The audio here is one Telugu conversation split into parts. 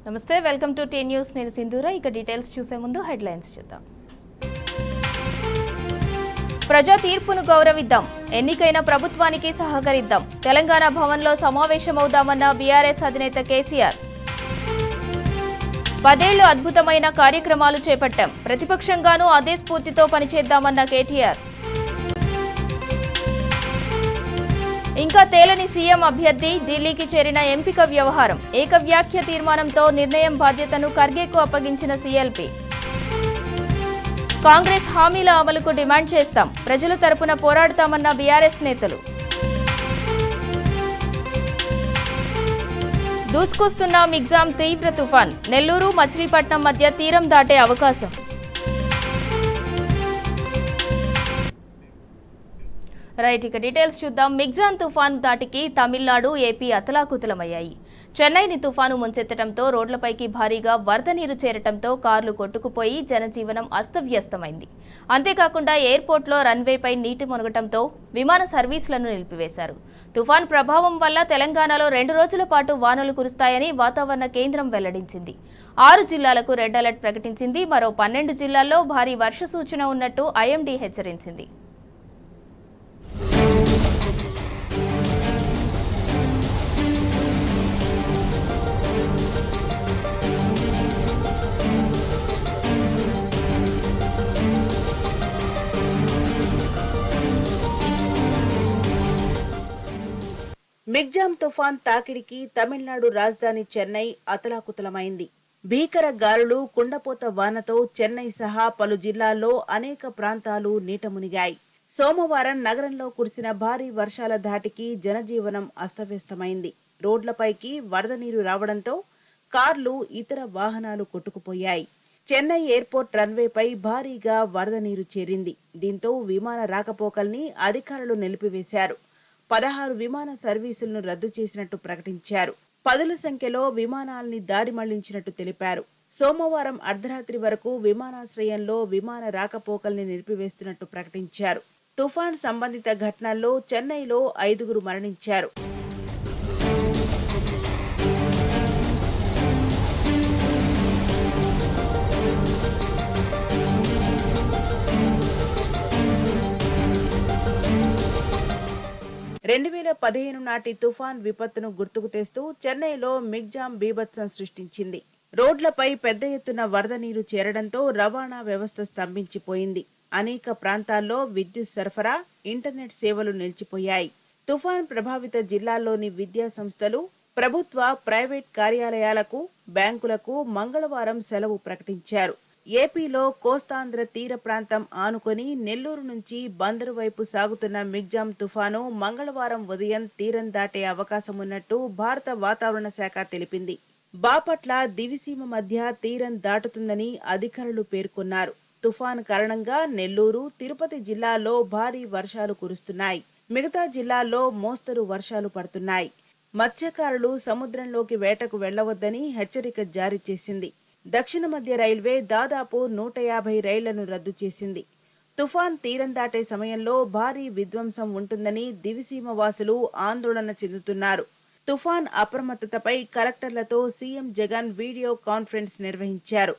నమస్తే వెల్కమ్ టు టీ న్యూస్ నేను సింధూర ఇక డీటెయిల్స్ చూసే ముందు హెడ్లైన్స్ చూద్దాం ప్రజా తీర్పును గౌరవిద్దాం ఎన్నికైన ప్రభుత్వానికి సహకరిద్దాం తెలంగాణ భవన్లో సమావేశమవుదామన్న బీఆర్ఎస్ అధినేత కేసీఆర్ పదేళ్లు అద్భుతమైన కార్యక్రమాలు చేపట్టాం ప్రతిపక్షంగానూ అదే స్ఫూర్తితో పనిచేద్దామన్న కేటీఆర్ ఇంకా తేలని సీఎం అభ్యర్థి ఢిల్లీకి చేరిన ఎంపిక వ్యవహారం ఏకవ్యాఖ్య తీర్మానంతో నిర్ణయం బాధ్యతను ఖర్గేకు అప్పగించిన సీఎల్పీ కాంగ్రెస్ హామీల అమలుకు డిమాండ్ చేస్తాం ప్రజల తరపున పోరాడతామన్న బీఆర్ఎస్ నేతలు దూసుకొస్తున్న మిగ్జాం తీవ్ర తుఫాన్ నెల్లూరు మచిలీపట్నం మధ్య తీరం దాటే అవకాశం రైట్ ఇక డీటెయిల్స్ చూద్దాం మిగ్జాన్ తుఫాన్ దాటికి తమిళనాడు ఏపీ అతలాకుతలమయ్యాయి చెన్నైని తుఫాను ముంచెత్తడంతో రోడ్లపైకి భారీగా వరద నీరు చేరటంతో కార్లు కొట్టుకుపోయి జనజీవనం అస్తవ్యస్తమైంది అంతేకాకుండా ఎయిర్పోర్ట్లో రన్వేపై నీటి మునగటంతో విమాన సర్వీసులను నిలిపివేశారు తుఫాన్ ప్రభావం వల్ల తెలంగాణలో రెండు రోజుల పాటు వానలు కురుస్తాయని వాతావరణ కేంద్రం వెల్లడించింది ఆరు జిల్లాలకు రెడ్ అలర్ట్ ప్రకటించింది మరో పన్నెండు జిల్లాల్లో భారీ వర్ష సూచన ఉన్నట్టు ఐఎండీ హెచ్చరించింది మిగ్జామ్ తుఫాన్ తాకిడికి తమిళనాడు రాజధాని చెన్నై అతలాకుతలమైంది భీకర గాలులు కుండపోత వానతో చెన్నై సహా పలు జిల్లాల్లో అనేక ప్రాంతాలు నీట మునిగాయి సోమవారం నగరంలో కురిసిన భారీ వర్షాల ధాటికి జనజీవనం అస్తవ్యస్తమైంది రోడ్లపైకి వరద నీరు రావడంతో కార్లు ఇతర వాహనాలు కొట్టుకుపోయాయి చెన్నై ఎయిర్పోర్ట్ రన్వేపై భారీగా వరద నీరు చేరింది దీంతో విమాన రాకపోకల్ని అధికారులు నిలిపివేశారు పదహారు విమాన సర్వీసులను రద్దు చేసినట్టు ప్రకటించారు పదుల సంఖ్యలో విమానాల్ని దారి మళ్లించినట్టు తెలిపారు సోమవారం అర్ధరాత్రి వరకు విమానాశ్రయంలో విమాన రాకపోకల్ని నిలిపివేస్తున్నట్టు ప్రకటించారు తుఫాన్ సంబంధిత ఘటనల్లో చెన్నైలో ఐదుగురు మరణించారు రెండు వేల పదిహేను నాటి తుఫాన్ విపత్తును గుర్తుకు తెస్తూ చెన్నైలో మిగ్జాం బీభత్సం సృష్టించింది రోడ్లపై పెద్ద ఎత్తున వరద నీరు చేరడంతో రవాణా వ్యవస్థ స్తంభించిపోయింది అనేక ప్రాంతాల్లో విద్యుత్ సరఫరా ఇంటర్నెట్ సేవలు నిలిచిపోయాయి తుఫాన్ ప్రభావిత జిల్లాల్లోని విద్యా సంస్థలు ప్రభుత్వ ప్రైవేట్ కార్యాలయాలకు బ్యాంకులకు మంగళవారం సెలవు ప్రకటించారు ఏపీలో కోస్తాంధ్ర తీర ప్రాంతం ఆనుకొని నెల్లూరు నుంచి బందరు వైపు సాగుతున్న మిగ్జాం తుఫాను మంగళవారం ఉదయం తీరం దాటే అవకాశం ఉన్నట్టు భారత వాతావరణ శాఖ తెలిపింది బాపట్ల దివిసీమ మధ్య తీరం దాటుతుందని అధికారులు పేర్కొన్నారు తుఫాన్ కారణంగా నెల్లూరు తిరుపతి జిల్లాల్లో భారీ వర్షాలు కురుస్తున్నాయి మిగతా జిల్లాల్లో మోస్తరు వర్షాలు పడుతున్నాయి మత్స్యకారులు సముద్రంలోకి వేటకు వెళ్లవద్దని హెచ్చరిక జారీ చేసింది దక్షిణ మధ్య రైల్వే దాదాపు నూట యాభై రైళ్లను రద్దు చేసింది తుఫాన్ తీరం దాటే సమయంలో భారీ విధ్వంసం ఉంటుందని దివిసీమ వాసులు ఆందోళన చెందుతున్నారు తుఫాన్ అప్రమత్తతపై కలెక్టర్లతో సీఎం జగన్ వీడియో కాన్ఫరెన్స్ నిర్వహించారు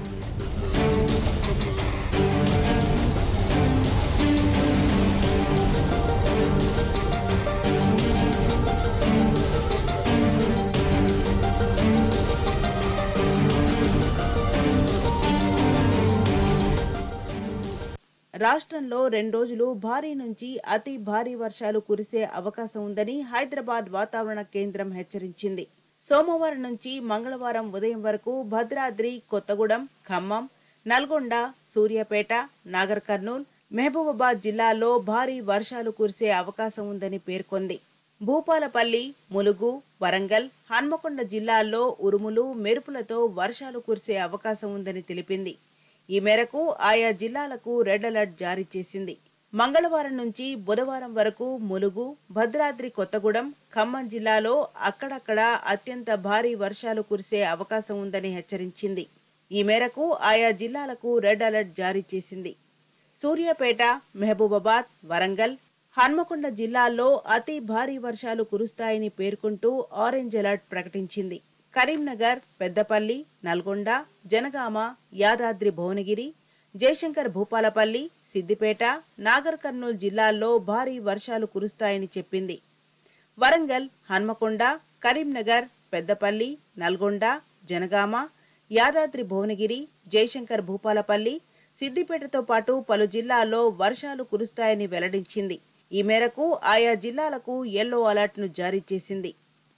రాష్ట్రంలో రెండు రోజులు భారీ నుంచి అతి భారీ వర్షాలు కురిసే అవకాశం ఉందని హైదరాబాద్ వాతావరణ కేంద్రం హెచ్చరించింది సోమవారం నుంచి మంగళవారం ఉదయం వరకు భద్రాద్రి కొత్తగూడెం ఖమ్మం నల్గొండ సూర్యాపేట నాగర్ కర్నూల్ మహబూబాబాద్ జిల్లాల్లో భారీ వర్షాలు కురిసే అవకాశం ఉందని పేర్కొంది భూపాలపల్లి ములుగు వరంగల్ హన్మకొండ జిల్లాల్లో ఉరుములు మెరుపులతో వర్షాలు కురిసే అవకాశం ఉందని తెలిపింది ఈ మేరకు ఆయా జిల్లాలకు రెడ్ అలర్ట్ జారీ చేసింది మంగళవారం నుంచి బుధవారం వరకు ములుగు భద్రాద్రి కొత్తగూడెం ఖమ్మం జిల్లాలో అక్కడక్కడ అత్యంత భారీ వర్షాలు కురిసే అవకాశం ఉందని హెచ్చరించింది ఈ మేరకు ఆయా జిల్లాలకు రెడ్ అలర్ట్ జారీ చేసింది సూర్యాపేట మహబూబాబాద్ వరంగల్ హన్మకొండ జిల్లాల్లో అతి భారీ వర్షాలు కురుస్తాయని పేర్కొంటూ ఆరెంజ్ అలర్ట్ ప్రకటించింది కరీంనగర్ పెద్దపల్లి నల్గొండ జనగామ యాదాద్రి భువనగిరి జయశంకర్ భూపాలపల్లి సిద్దిపేట నాగర్ కర్నూలు జిల్లాల్లో భారీ వర్షాలు కురుస్తాయని చెప్పింది వరంగల్ హన్మకొండ కరీంనగర్ పెద్దపల్లి నల్గొండ జనగామ యాదాద్రి భువనగిరి జయశంకర్ భూపాలపల్లి సిద్దిపేటతో పాటు పలు జిల్లాల్లో వర్షాలు కురుస్తాయని వెల్లడించింది ఈ మేరకు ఆయా జిల్లాలకు ఎల్లో అలర్ట్ను జారీ చేసింది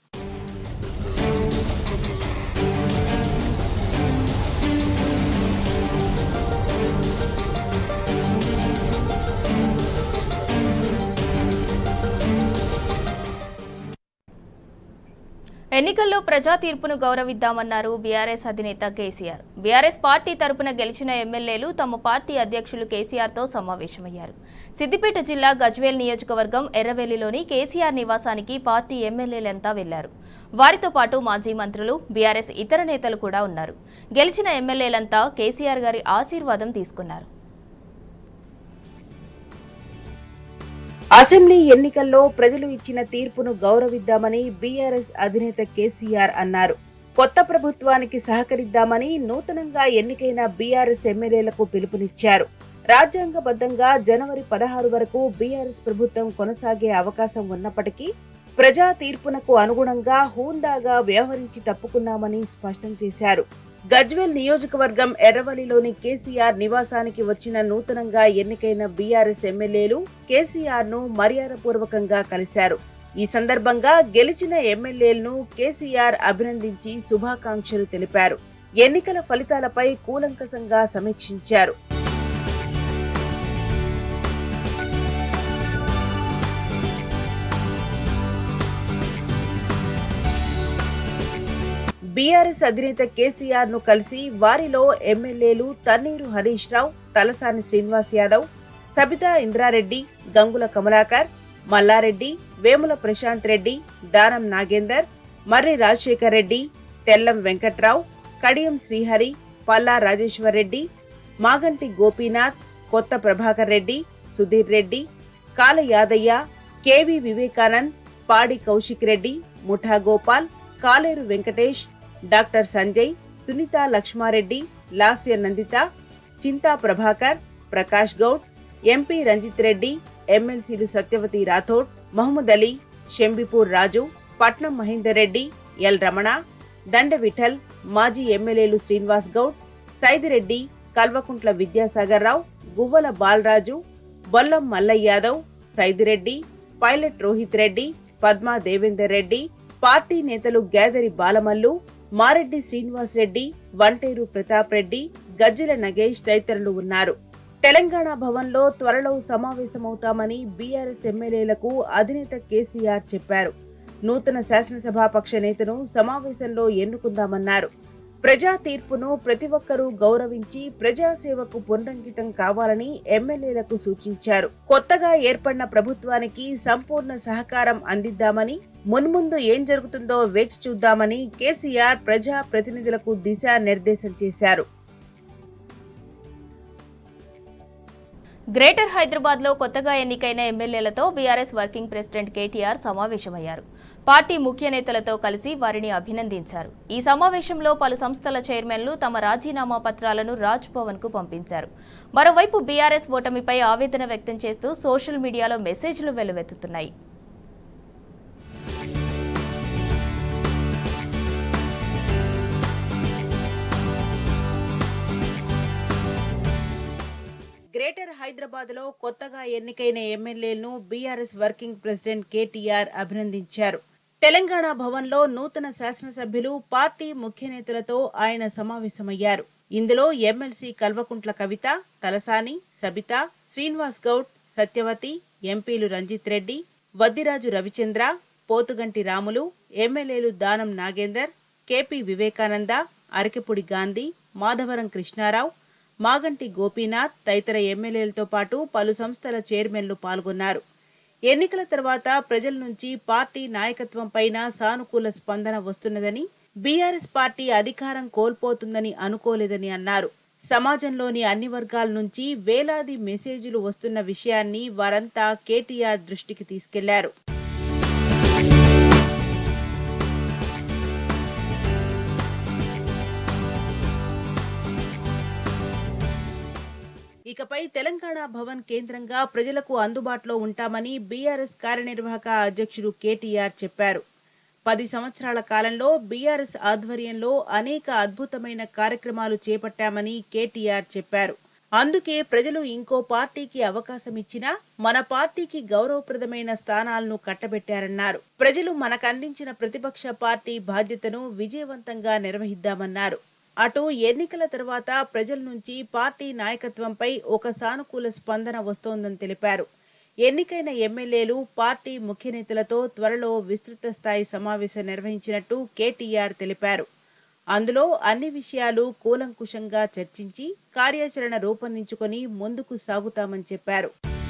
ఎన్నికల్లో ప్రజా తీర్పును గౌరవిద్దామన్నారు బీఆర్ఎస్ అధినేత కేసీఆర్ బీఆర్ఎస్ పార్టీ తరపున గెలిచిన ఎమ్మెల్యేలు తమ పార్టీ అధ్యక్షులు కేసీఆర్తో సమావేశమయ్యారు సిద్దిపేట జిల్లా గజ్వేల్ నియోజకవర్గం ఎర్రవెల్లిలోని కేసీఆర్ నివాసానికి పార్టీ ఎమ్మెల్యేలంతా వెళ్లారు వారితో పాటు మాజీ మంత్రులు బీఆర్ఎస్ ఇతర నేతలు కూడా ఉన్నారు గెలిచిన ఎమ్మెల్యేలంతా కేసీఆర్ గారి ఆశీర్వాదం తీసుకున్నారు అసెంబ్లీ ఎన్నికల్లో ప్రజలు ఇచ్చిన తీర్పును గౌరవిద్దామని బీఆర్ఎస్ అధినేత కేసీఆర్ అన్నారు కొత్త ప్రభుత్వానికి సహకరిద్దామని నూతనంగా ఎన్నికైన బీఆర్ఎస్ ఎమ్మెల్యేలకు పిలుపునిచ్చారు రాజ్యాంగబద్ధంగా జనవరి పదహారు వరకు బీఆర్ఎస్ ప్రభుత్వం కొనసాగే అవకాశం ఉన్నప్పటికీ ప్రజా తీర్పునకు అనుగుణంగా హూందాగా వ్యవహరించి తప్పుకున్నామని స్పష్టం చేశారు గజ్వేల్ నియోజకవర్గం ఎర్రవల్లిలోని కేసీఆర్ నివాసానికి వచ్చిన నూతనంగా ఎన్నికైన బీఆర్ఎస్ ఎమ్మెల్యేలు కేసీఆర్ ను మర్యాదపూర్వకంగా కలిశారు ఈ సందర్భంగా గెలిచిన ఎమ్మెల్యేలను కేసీఆర్ అభినందించి శుభాకాంక్షలు తెలిపారు ఎన్నికల ఫలితాలపై కూలంకసంగా సమీక్షించారు బీఆర్ఎస్ అధినేత కేసీఆర్ ను కలిసి వారిలో ఎమ్మెల్యేలు తన్నీరు హరీష్ రావు తలసాని శ్రీనివాస్ యాదవ్ సబితా ఇంద్రారెడ్డి గంగుల కమలాకర్ మల్లారెడ్డి వేముల ప్రశాంత్ రెడ్డి దానం నాగేందర్ మర్రి రాజశేఖర్ రెడ్డి తెల్లం వెంకట్రావు కడియం శ్రీహరి పల్లా రాజేశ్వర్ రెడ్డి మాగంటి గోపీనాథ్ కొత్త ప్రభాకర్ రెడ్డి సుధీర్ రెడ్డి కాల యాదయ్య కేవి వివేకానంద్ పాడి కౌశిక్ రెడ్డి ముఠా గోపాల్ కాలేరు వెంకటేష్ డాక్టర్ సంజయ్ సునీత లక్ష్మారెడ్డి లాస్య నందిత చింతా ప్రభాకర్ ప్రకాష్ గౌడ్ ఎంపీ రంజిత్ రెడ్డి ఎమ్మెల్సీలు సత్యవతి రాథోడ్ మహమ్మద్ అలీ షంబిపూర్ రాజు పట్నం మహేందర్ రెడ్డి ఎల్ రమణ దండ విఠల్ మాజీ ఎమ్మెల్యేలు శ్రీనివాస్ గౌడ్ సైదిరెడ్డి కల్వకుంట్ల విద్యాసాగర్ రావు గువ్వల బాలరాజు బొల్లం మల్లయ్య యాదవ్ సైదిరెడ్డి పైలట్ రోహిత్ రెడ్డి పద్మా దేవేందర్ రెడ్డి పార్టీ నేతలు గేదరి బాలమల్లు మారెడ్డి శ్రీనివాస్ రెడ్డి వంటేరు ప్రతాప్ రెడ్డి గజ్జెల నగేష్ తదితరులు ఉన్నారు తెలంగాణ భవన్లో త్వరలో సమావేశమవుతామని బీఆర్ఎస్ ఎమ్మెల్యేలకు అధినేత కేసీఆర్ చెప్పారు నూతన శాసనసభాపక్ష నేతను సమావేశంలో ఎన్నుకుందామన్నారు ప్రజా తీర్పును ప్రతి ఒక్కరూ గౌరవించి ప్రజాసేవకు పునరంకితం కావాలని ఎమ్మెల్యేలకు సూచించారు కొత్తగా ఏర్పడిన ప్రభుత్వానికి సంపూర్ణ సహకారం అందిద్దామని మున్ముందు ఏం జరుగుతుందో వేచి చూద్దామని కేసీఆర్ ప్రజా ప్రతినిధులకు దిశానిర్దేశం చేశారు గ్రేటర్ హైదరాబాద్ లో కొత్తగా ఎన్నికైన ఎమ్మెల్యేలతో బీఆర్ఎస్ వర్కింగ్ ప్రెసిడెంట్ కేటీఆర్ సమావేశమయ్యారు పార్టీ ముఖ్య నేతలతో కలిసి వారిని అభినందించారు ఈ సమావేశంలో పలు సంస్థల చైర్మన్లు తమ రాజీనామా పత్రాలను రాజ్ భవన్ కు పంపించారు మరోవైపు బీఆర్ఎస్ ఓటమిపై ఆవేదన వ్యక్తం చేస్తూ సోషల్ మీడియాలో మెసేజ్లు వెల్లువెత్తుతున్నాయి గ్రేటర్ హైదరాబాద్ లో కొత్తగా ఎన్నికైన ఎమ్మెల్యేలను బీఆర్ఎస్ వర్కింగ్ ప్రెసిడెంట్ కేటీఆర్ అభినందించారు తెలంగాణ భవన్లో నూతన శాసనసభ్యులు పార్టీ ముఖ్య నేతలతో ఆయన సమావేశమయ్యారు ఇందులో ఎమ్మెల్సీ కల్వకుంట్ల కవిత తలసాని సబిత శ్రీనివాస్ గౌడ్ సత్యవతి ఎంపీలు రంజిత్ రెడ్డి వద్దిరాజు రవిచంద్ర పోతుగంటి రాములు ఎమ్మెల్యేలు దానం నాగేందర్ కేపీ వివేకానంద అరకెపుడి గాంధీ మాధవరం కృష్ణారావు మాగంటి గోపీనాథ్ తదితర ఎమ్మెల్యేలతో పాటు పలు సంస్థల చైర్మన్లు పాల్గొన్నారు ఎన్నికల తర్వాత ప్రజల నుంచి పార్టీ నాయకత్వం పైన సానుకూల స్పందన వస్తున్నదని బీఆర్ఎస్ పార్టీ అధికారం కోల్పోతుందని అనుకోలేదని అన్నారు సమాజంలోని అన్ని వర్గాల నుంచి వేలాది మెసేజ్లు వస్తున్న విషయాన్ని వారంతా కేటీఆర్ దృష్టికి తీసుకెళ్లారు ఇకపై తెలంగాణ భవన్ కేంద్రంగా ప్రజలకు అందుబాటులో ఉంటామని బీఆర్ఎస్ కార్యనిర్వాహక అధ్యక్షుడు కేటీఆర్ చెప్పారు పది సంవత్సరాల కాలంలో బీఆర్ఎస్ ఆధ్వర్యంలో అనేక అద్భుతమైన కార్యక్రమాలు చేపట్టామని కేటీఆర్ చెప్పారు అందుకే ప్రజలు ఇంకో పార్టీకి అవకాశం ఇచ్చినా మన పార్టీకి గౌరవప్రదమైన స్థానాలను కట్టబెట్టారన్నారు ప్రజలు మనకందించిన ప్రతిపక్ష పార్టీ బాధ్యతను విజయవంతంగా నిర్వహిద్దామన్నారు అటు ఎన్నికల తర్వాత ప్రజల నుంచి పార్టీ నాయకత్వంపై ఒక సానుకూల స్పందన వస్తోందని తెలిపారు ఎన్నికైన ఎమ్మెల్యేలు పార్టీ ముఖ్య నేతలతో త్వరలో విస్తృత స్థాయి సమావేశం నిర్వహించినట్టు కేటీఆర్ తెలిపారు అందులో అన్ని విషయాలు కూలంకుషంగా చర్చించి కార్యాచరణ రూపొందించుకొని ముందుకు సాగుతామని చెప్పారు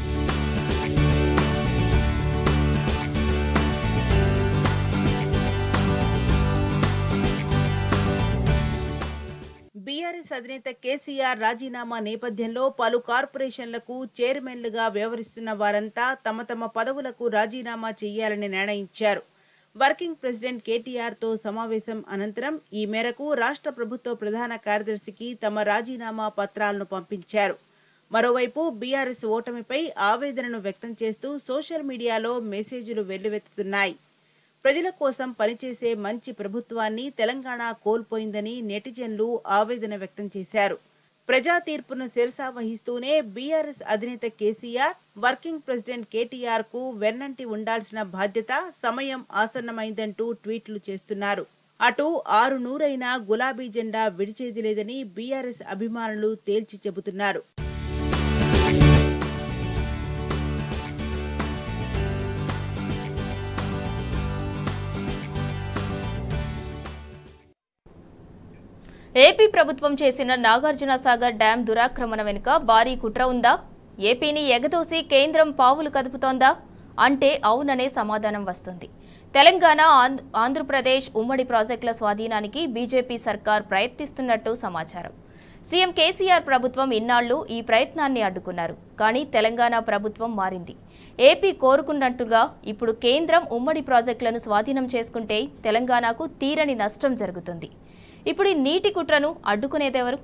బీఆర్ఎస్ అధినేత కేసీఆర్ రాజీనామా నేపథ్యంలో పలు కార్పొరేషన్లకు చైర్మన్లుగా వ్యవహరిస్తున్న వారంతా తమ తమ పదవులకు రాజీనామా చేయాలని నిర్ణయించారు వర్కింగ్ ప్రెసిడెంట్ కేటీఆర్ తో సమావేశం అనంతరం ఈ మేరకు రాష్ట్ర ప్రభుత్వ ప్రధాన కార్యదర్శికి తమ రాజీనామా పత్రాలను పంపించారు మరోవైపు బీఆర్ఎస్ ఓటమిపై ఆవేదనను వ్యక్తం చేస్తూ సోషల్ మీడియాలో మెసేజ్లు వెల్లువెత్తుతున్నాయి ప్రజల కోసం పనిచేసే మంచి ప్రభుత్వాన్ని తెలంగాణ కోల్పోయిందని నెటిజన్లు ఆవేదన వ్యక్తం చేశారు ప్రజా తీర్పును శిరసా వహిస్తూనే బీఆర్ఎస్ అధినేత కేసీఆర్ వర్కింగ్ ప్రెసిడెంట్ కేటీఆర్ కు వెన్నంటి ఉండాల్సిన బాధ్యత సమయం ఆసన్నమైందంటూ ట్వీట్లు చేస్తున్నారు అటు ఆరు నూరైనా గులాబీ జెండా విడిచేది లేదని బీఆర్ఎస్ అభిమానులు తేల్చి చెబుతున్నారు ఏపీ ప్రభుత్వం చేసిన నాగార్జున సాగర్ డ్యాం దురాక్రమణ వెనుక భారీ కుట్ర ఉందా ఏపీని ఎగదోసి కేంద్రం పావులు కదుపుతోందా అంటే అవుననే సమాధానం వస్తుంది తెలంగాణ ఆంధ్ర- ఆంధ్రప్రదేశ్ ఉమ్మడి ప్రాజెక్టుల స్వాధీనానికి బీజేపీ సర్కార్ ప్రయత్నిస్తున్నట్టు సమాచారం సీఎం కేసీఆర్ ప్రభుత్వం ఇన్నాళ్లు ఈ ప్రయత్నాన్ని అడ్డుకున్నారు కానీ తెలంగాణ ప్రభుత్వం మారింది ఏపీ కోరుకున్నట్టుగా ఇప్పుడు కేంద్రం ఉమ్మడి ప్రాజెక్టులను స్వాధీనం చేసుకుంటే తెలంగాణకు తీరని నష్టం జరుగుతుంది ఇప్పుడు ఈ నీటి కుట్రను అడ్డుకునేదెవరు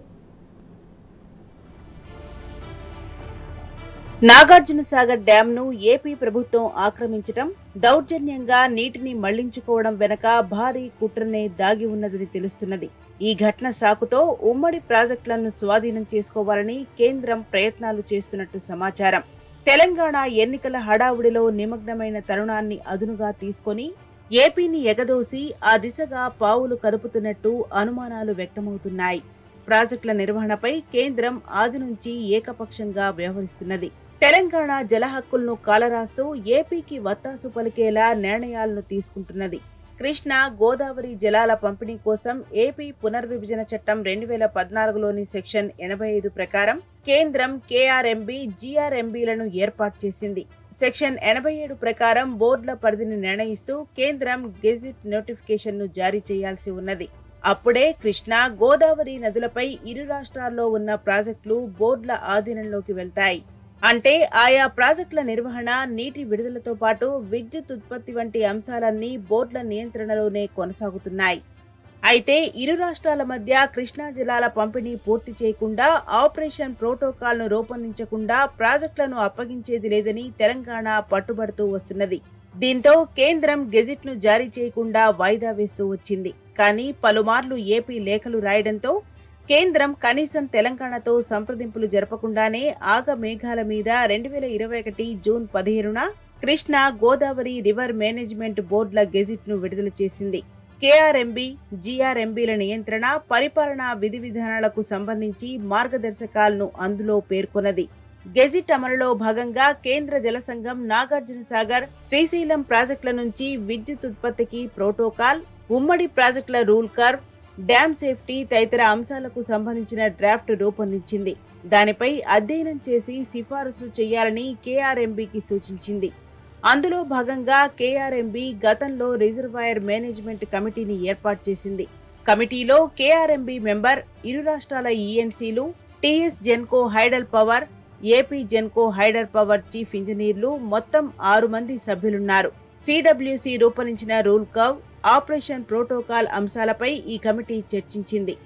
నాగార్జున సాగర్ డ్యాం ను ఏపీ ప్రభుత్వం ఆక్రమించటం దౌర్జన్యంగా నీటిని మళ్లించుకోవడం వెనక భారీ కుట్రనే దాగి ఉన్నదని తెలుస్తున్నది ఈ ఘటన సాకుతో ఉమ్మడి ప్రాజెక్టులను స్వాధీనం చేసుకోవాలని కేంద్రం ప్రయత్నాలు చేస్తున్నట్టు సమాచారం తెలంగాణ ఎన్నికల హడావుడిలో నిమగ్నమైన తరుణాన్ని అదునుగా తీసుకొని ఏపీని ఎగదోసి ఆ దిశగా పావులు కదుపుతున్నట్టు అనుమానాలు వ్యక్తమవుతున్నాయి ప్రాజెక్టుల నిర్వహణపై కేంద్రం ఆది నుంచి ఏకపక్షంగా వ్యవహరిస్తున్నది తెలంగాణ జల హక్కులను కాలరాస్తూ ఏపీకి వత్తాసు పలికేలా నిర్ణయాలను తీసుకుంటున్నది కృష్ణా గోదావరి జలాల పంపిణీ కోసం ఏపీ పునర్విభజన చట్టం రెండు వేల పద్నాలుగులోని సెక్షన్ ఎనభై ఐదు ప్రకారం కేంద్రం కేఆర్ఎంబి జిఆర్ఎంబిలను ఏర్పాటు చేసింది సెక్షన్ ఎనభై ఏడు ప్రకారం బోర్డుల పరిధిని నిర్ణయిస్తూ కేంద్రం గెజిట్ నోటిఫికేషన్ ను జారీ చేయాల్సి ఉన్నది అప్పుడే కృష్ణా గోదావరి నదులపై ఇరు రాష్ట్రాల్లో ఉన్న ప్రాజెక్టులు బోర్డుల ఆధీనంలోకి వెళ్తాయి అంటే ఆయా ప్రాజెక్టుల నిర్వహణ నీటి విడుదలతో పాటు విద్యుత్ ఉత్పత్తి వంటి అంశాలన్నీ బోర్డుల నియంత్రణలోనే కొనసాగుతున్నాయి అయితే ఇరు రాష్ట్రాల మధ్య కృష్ణా జలాల పంపిణీ పూర్తి చేయకుండా ఆపరేషన్ ప్రోటోకాల్ ను రూపొందించకుండా ప్రాజెక్టులను అప్పగించేది లేదని తెలంగాణ పట్టుబడుతూ వస్తున్నది దీంతో కేంద్రం గెజిట్ ను జారీ చేయకుండా వాయిదా వేస్తూ వచ్చింది కానీ పలుమార్లు ఏపీ లేఖలు రాయడంతో కేంద్రం కనీసం తెలంగాణతో సంప్రదింపులు జరపకుండానే ఆగ మేఘాల మీద రెండు వేల ఇరవై ఒకటి జూన్ పదిహేనున కృష్ణా గోదావరి రివర్ మేనేజ్మెంట్ బోర్డుల గెజిట్ ను విడుదల చేసింది కేఆర్ఎంబి జిఆర్ఎంబిల నియంత్రణ పరిపాలనా విధి విధానాలకు సంబంధించి మార్గదర్శకాలను అందులో పేర్కొన్నది గెజిట్ అమలులో భాగంగా కేంద్ర జల సంఘం నాగార్జున సాగర్ శ్రీశైలం ప్రాజెక్టుల నుంచి విద్యుత్ ఉత్పత్తికి ప్రోటోకాల్ ఉమ్మడి ప్రాజెక్టుల రూల్ కర్వ్ డ్యామ్ సేఫ్టీ తదితర అంశాలకు సంబంధించిన డ్రాఫ్ట్ రూపొందించింది దానిపై అధ్యయనం చేసి సిఫారసులు చేయాలని కేఆర్ఎంబికి సూచించింది అందులో భాగంగా కేఆర్ఎంబి గతంలో రిజర్వాయర్ మేనేజ్మెంట్ కమిటీని ఏర్పాటు చేసింది కమిటీలో కేఆర్ఎంబి మెంబర్ ఇరు రాష్ట్రాల ఈఎన్సీలు TS Genco hydel power AP Genco hydel power chief ఇంజనీర్లు మొత్తం ఆరు మంది సభ్యులున్నారు సిడబ్ల్యూసి రూపొందించిన రూల్ కర్వ్ ఆపరేషన్ ప్రోటోకాల్ అంశాలపై ఈ కమిటీ చర్చించింది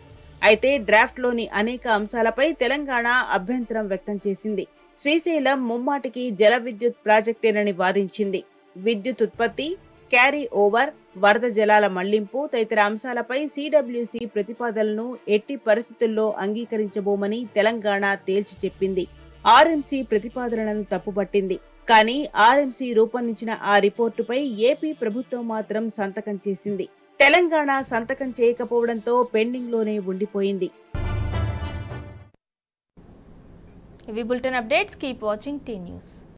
అయితే డ్రాఫ్ట్లోని అనేక అంశాలపై తెలంగాణ అభ్యంతరం వ్యక్తం చేసింది శ్రీశైలం ముమ్మాటికి జల విద్యుత్ ప్రాజెక్టేనని వాదించింది విద్యుత్ ఉత్పత్తి క్యారీ ఓవర్ వరద జలాల మళ్లింపు తదితర అంశాలపై సిడబ్ల్యూసి ప్రతిపాదనలను ఎట్టి పరిస్థితుల్లో అంగీకరించబోమని తెలంగాణ తేల్చి చెప్పింది ఆర్ఎంసీ ప్రతిపాదనలను తప్పుపట్టింది కానీ ఆర్ఎంసీ రూపొందించిన ఆ రిపోర్టుపై ఏపీ ప్రభుత్వం మాత్రం సంతకం చేసింది తెలంగాణ సంతకం చేయకపోవడంతో పెండింగ్లోనే ఉండిపోయింది ఇవి bulletin updates keep watching T news